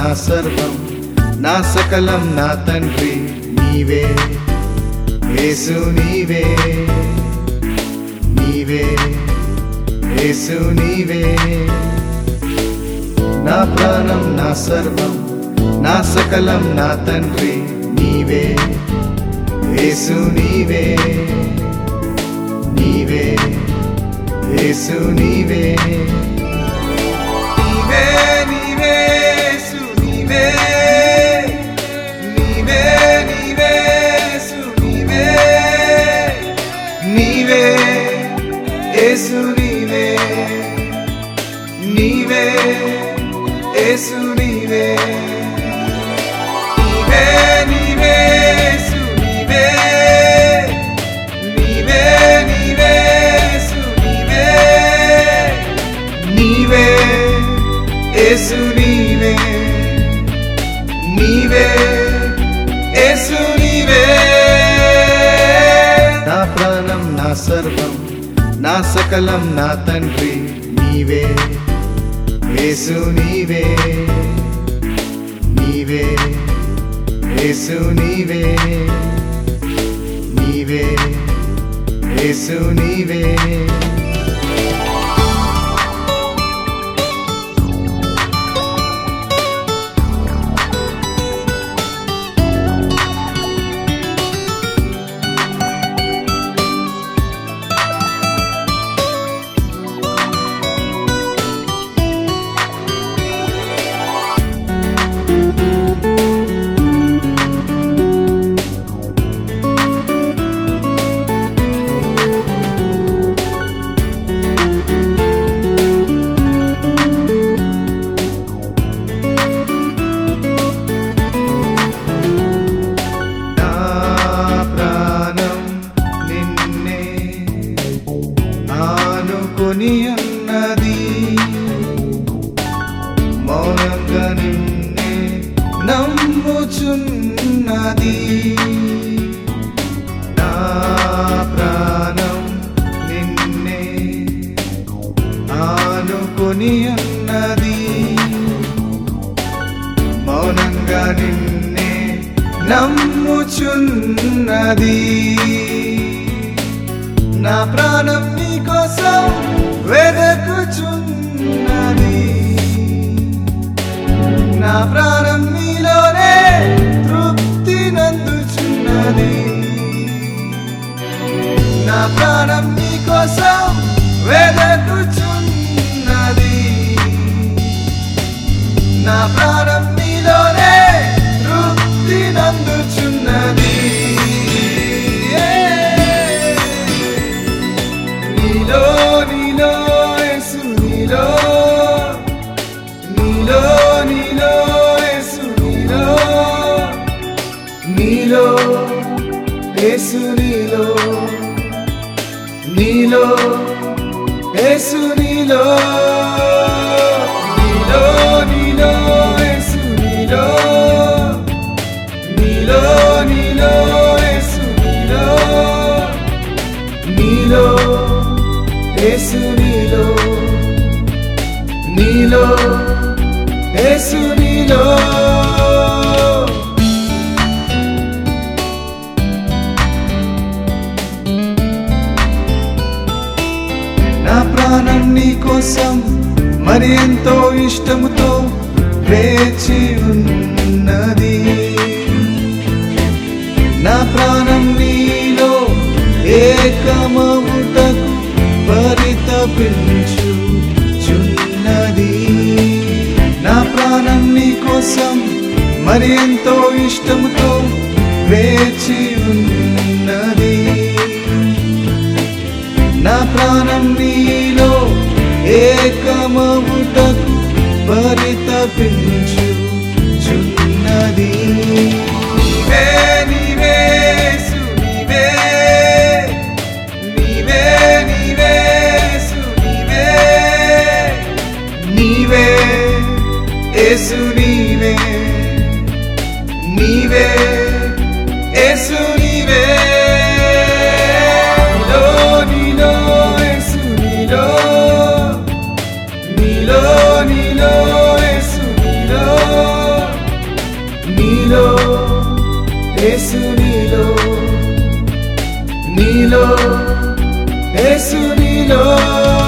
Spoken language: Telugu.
నా సర్వం నా సకలం నా తండ్రి నీవే యేసు నీవే నీవే యేసు నీవే నా ప్రాణం నా సర్వం నా సకలం నా తండ్రి నీవే యేసు నీవే నీవే యేసు నీవే నీవే నీవే యేసు నీవే నీవే నీవే యేసు నీవే నీవే యేసు నీవే నీవే యేసు నీవే నీవే నీవే యేసు నీవే నీవే నీవే యేసు నీవే నీవే యేసు నీవే నీవే యేసు నీవే నా ప్రాణం నా సర్వం నా సకలం నా తండ్రి నీవే యేసు నీవే నీవే యేసు నీవే నీవే యేసు నీవే నా ప్రాణం నిన్నే ఆనుకొని అన్నది మౌనంగా నిన్నే నమ్ముచున్నది నా ప్రాణం నిన్నే ఆనుకొని అన్నది మౌనంగా నిన్నే నమ్ముచున్నది నా ప్రాణం నీ కోసం వెదకుచున్నది నా ప్రాణం నీలోనే తృప్తి నందుచున్నది నా ప్రాణం నీ కోసం వెదకుచున్నది నా ప్రాణం నీలోనే తృప్తి నందుచున్నది నీలో నీలో యేసు నీలో నీలో నీలో యేసు నీలో నీలో యేసు నీలో నీలో యేసు నీలో నీలో నీలో యేసు నీలో నీలో నీలో యేసు నీలో నీలో యేసు నీలో నీలో యేసు నీలో నా ప్రాణం నీ కోసం మరి ఎంతో ఇష్టముతో వేచి ఉన్నది నా ప్రాణం నీలో ఏకమవుటకు పరితపించు చున్నది నా ప్రాణం నీ కోసం మరి ఎంతో ఇష్టముతో వేచి ఉన్నది నా ప్రాణం నీలో ఏకమవుటకు పరితపించు చున్నది నీవే నీవే యేసు నీవే నీవే నీవే యేసు నీవే నీవే యేసు నీవే నీవే యేసు నీవే నీలో నీలో యేసు నీలో నీలో నీలో యేసు నీలో నీలో యేసు నీలో నీలో యేసు నీలో